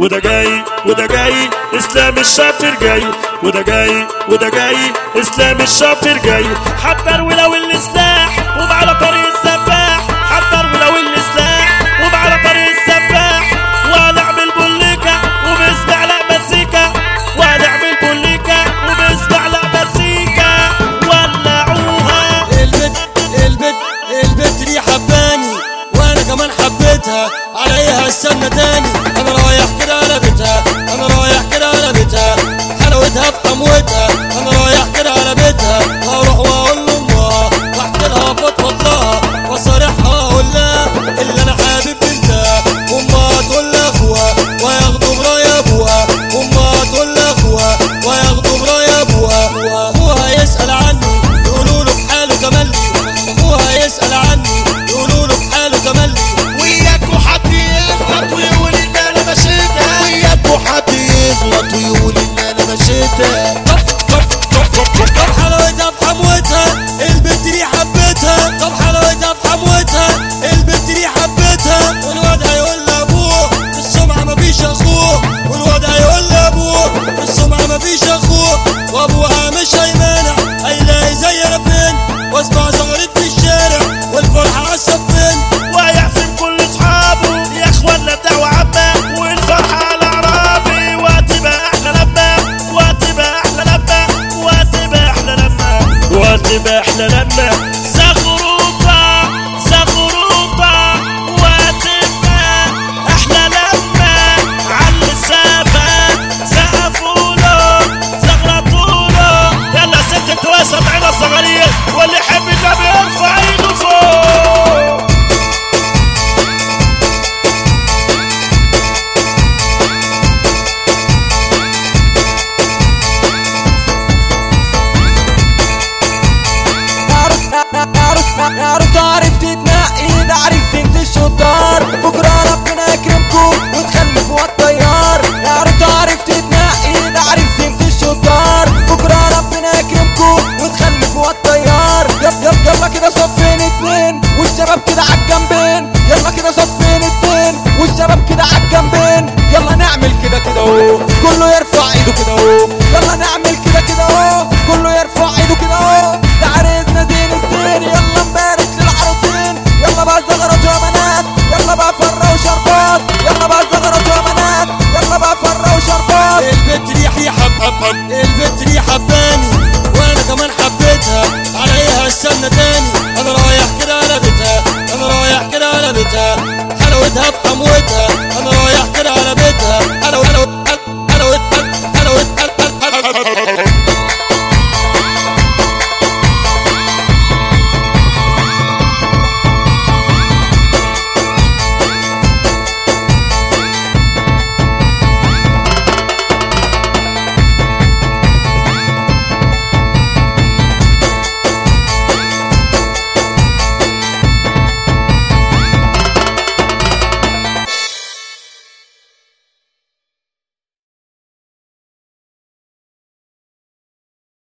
وده جاي وده جاي اسلام الشاطر جاي وده جاي وده جاي اسلام الشاطر جاي حضر ولو السلاح ومعنا طريق السفاح حضر ولو السلاح ومعنا طريق السفاح وهنعمل بوليكا وبنسمع لا مزيكا وهنعمل بوليكا وبنسمع لا مزيكا ولعوها البت البت البت دي حباني وانا كمان حبيتها عليها السنة تاني انا رايح كده على بيتها انا رايح كده على بيتها حلاوتها في حموتها انا رايح كده على بيتها هروح واقول لامها واحكي لها فضفض لها واصارحها اقول لها اللي انا حابب بنتها امها تقول لاخوها وياخدوا براي ابوها امها تقول لاخوها وياخدوا براي ابوها واخوها يسال عني يقولوا له في حاله تملي اخوها يسال عني يقولوا له في حاله تملي وياكوا حد يغلط ويقول ان انا مشيتها وياكوا حد يغلط ويقول ان انا مشيتها طب حلاوتها في حموتها البنت دي حبتها طب حلاوتها في حموتها البنت دي حبتها والواد هيقول لابوه في السمعة مفيش اخوه والواد هيقول لابوه في السمعة مفيش اخوه وابوها مش هيمانع هيلاقي زي انا فين واسمع زغريت في الشارع والفرحة عالسفين ويعزم كل اصحابه يا اخوانا الدعوة عامة والفرحة على اعرابي وهتبقى احلى لما وهتبقى احلى لما وهتبقى احلى لما وهتبقى احلى لما زغروطة زغروطة وهتبقى احلى لما على السقف سقفوله زغرطوله يلا ست تواسط عين الصغيرين واللي يحب النبي يرفع ايده فوق عرفت عرفت تنقي ده عرفت انت الشطار بكره ربنا يكرمكم وتخلفوا الطيار عرفت عرفت تنقي ده عرفت انت الشطار بكره ربنا يكرمكم وتخلفوا الطيار يب يب يلا كده صفين اتنين والشباب كده عالجنبين يلا كده صفين اتنين والشباب كده عالجنبين يلا نعمل كده كده اهو كله يرفع ايده كده اهو